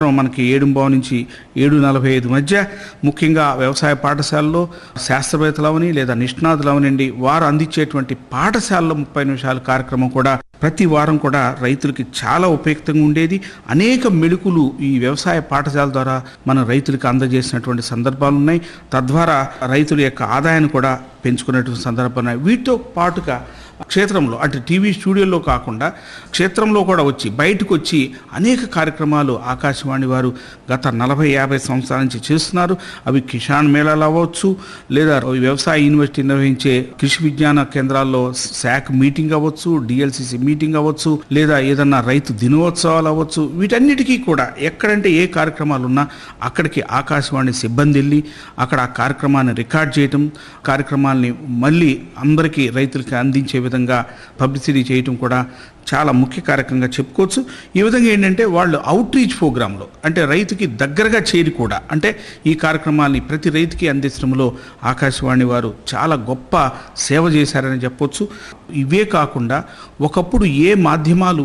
సాయంత్రం మనకి ఏడుంబావు నుంచి ఏడు నలభై ఐదు మధ్య ముఖ్యంగా వ్యవసాయ పాఠశాలలో శాస్త్రవేత్తలవని లేదా నిష్ణాతులవనండి వారు అందించేటువంటి పాఠశాలలో ముప్పై నిమిషాల కార్యక్రమం కూడా ప్రతి వారం కూడా రైతులకి చాలా ఉపయుక్తంగా ఉండేది అనేక మెళుకులు ఈ వ్యవసాయ పాఠశాల ద్వారా మన రైతులకు అందజేసినటువంటి సందర్భాలు ఉన్నాయి తద్వారా రైతుల యొక్క ఆదాయాన్ని కూడా పెంచుకునేటువంటి సందర్భాలు ఉన్నాయి వీటితో పాటుగా క్షేత్రంలో అంటే టీవీ స్టూడియోలో కాకుండా క్షేత్రంలో కూడా వచ్చి బయటకు వచ్చి అనేక కార్యక్రమాలు ఆకాశవాణి వారు గత నలభై యాభై సంవత్సరాల నుంచి చేస్తున్నారు అవి కిసాన్ మేళాలు అవ్వచ్చు లేదా వ్యవసాయ యూనివర్సిటీ నిర్వహించే కృషి విజ్ఞాన కేంద్రాల్లో శాక్ మీటింగ్ అవ్వచ్చు డిఎల్సిసి మీటింగ్ అవ్వచ్చు లేదా ఏదన్నా రైతు దినోత్సవాలు అవ్వచ్చు వీటన్నిటికీ కూడా ఎక్కడంటే ఏ కార్యక్రమాలు ఉన్నా అక్కడికి ఆకాశవాణి సిబ్బంది వెళ్ళి అక్కడ ఆ కార్యక్రమాన్ని రికార్డ్ చేయటం కార్యక్రమాల్ని మళ్ళీ అందరికీ రైతులకి అందించే విధంగా పబ్లిసిటీ చేయటం కూడా చాలా ముఖ్య కార్యక్రమంగా చెప్పుకోవచ్చు ఈ విధంగా ఏంటంటే వాళ్ళు అవుట్ రీచ్ ప్రోగ్రాంలో అంటే రైతుకి దగ్గరగా చేరి కూడా అంటే ఈ కార్యక్రమాన్ని ప్రతి రైతుకి అందించడంలో ఆకాశవాణి వారు చాలా గొప్ప సేవ చేశారని చెప్పొచ్చు ఇవే కాకుండా ఒకప్పుడు ఏ మాధ్యమాలు